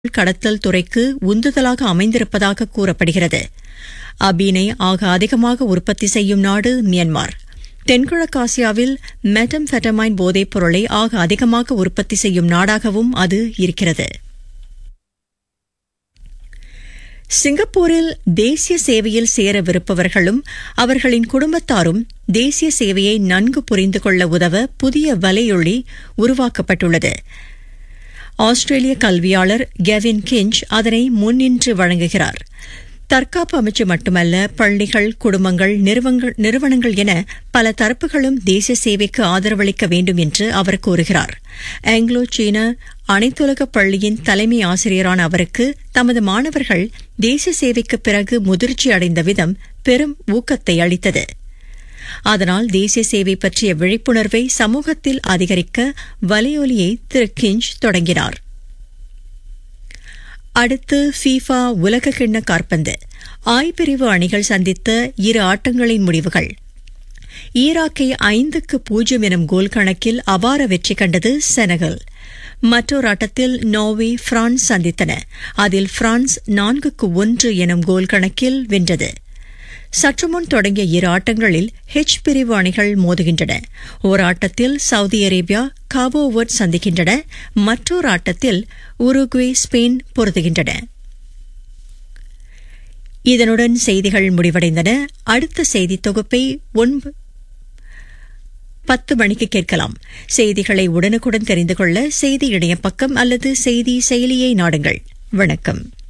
கடத்தல் துறைக்கு உந்துதலாக அமைந்திருப்பதாக கூறப்படுகிறது அபீனை ஆக அதிகமாக உற்பத்தி செய்யும் நாடு மியான்மர் தென்கிழக்காசியாவில் மெட்டம்ஃபெட்டமைன் போதைப் பொருளை ஆக அதிகமாக உற்பத்தி செய்யும் நாடாகவும் அது இருக்கிறது சிங்கப்பூரில் தேசிய சேவையில் சேரவிருப்பவர்களும் அவர்களின் குடும்பத்தாரும் தேசிய சேவையை நன்கு புரிந்து கொள்ள உதவ புதிய வலையொலி உருவாக்கப்பட்டுள்ளது ஆஸ்திரேலிய கல்வியாளர் கெவின் கிஞ்ச் அதனை முன்னின்று வழங்குகிறார் தற்காப்பு அமைச்சு மட்டுமல்ல பள்ளிகள் குடும்பங்கள் நிறுவனங்கள் என பல தரப்புகளும் தேசிய சேவைக்கு ஆதரவளிக்க வேண்டும் என்று அவர் கூறுகிறார் ஆங்கிலோ சீன அனைத்துலக பள்ளியின் தலைமை ஆசிரியரான அவருக்கு தமது மாணவர்கள் தேசிய சேவைக்கு பிறகு முதிர்ச்சி அடைந்த விதம் பெரும் ஊக்கத்தை அளித்தது அதனால் தேசிய சேவை பற்றிய விழிப்புணர்வை சமூகத்தில் அதிகரிக்க வலையொலியை திரு கிஞ்ச் தொடங்கினார் அடுத்து ஃபீஃபா உலக கிண்ண காற்பந்து ஆய் பிரிவு அணிகள் சந்தித்த இரு ஆட்டங்களின் முடிவுகள் ஈராக்கை ஐந்துக்கு பூஜ்ஜியம் எனும் கோல் கணக்கில் அபார வெற்றி கண்டது செனகல் மற்றொரு ஆட்டத்தில் நோர்வே பிரான்ஸ் சந்தித்தன அதில் பிரான்ஸ் நான்குக்கு ஒன்று எனும் கோல் கணக்கில் வென்றது சற்றுமுன் தொடங்கிய இரு ஆட்டங்களில் ஹெச் பிரிவு அணிகள் மோதுகின்றன ஓர் ஆட்டத்தில் சவுதி அரேபியா காபோவர்ட் சந்திக்கின்றன மற்றொரு ஆட்டத்தில் உருகுவே ஸ்பெயின் பொருதுகின்றன இதனுடன் செய்திகள் முடிவடைந்தன அடுத்த செய்தி தொகுப்பை ஒன்பது பத்து மணிக்கு கேட்கலாம் செய்திகளை உடனுக்குடன் தெரிந்து கொள்ள செய்தி இணைய பக்கம் அல்லது செய்தி செயலியை நாடுங்கள் வணக்கம்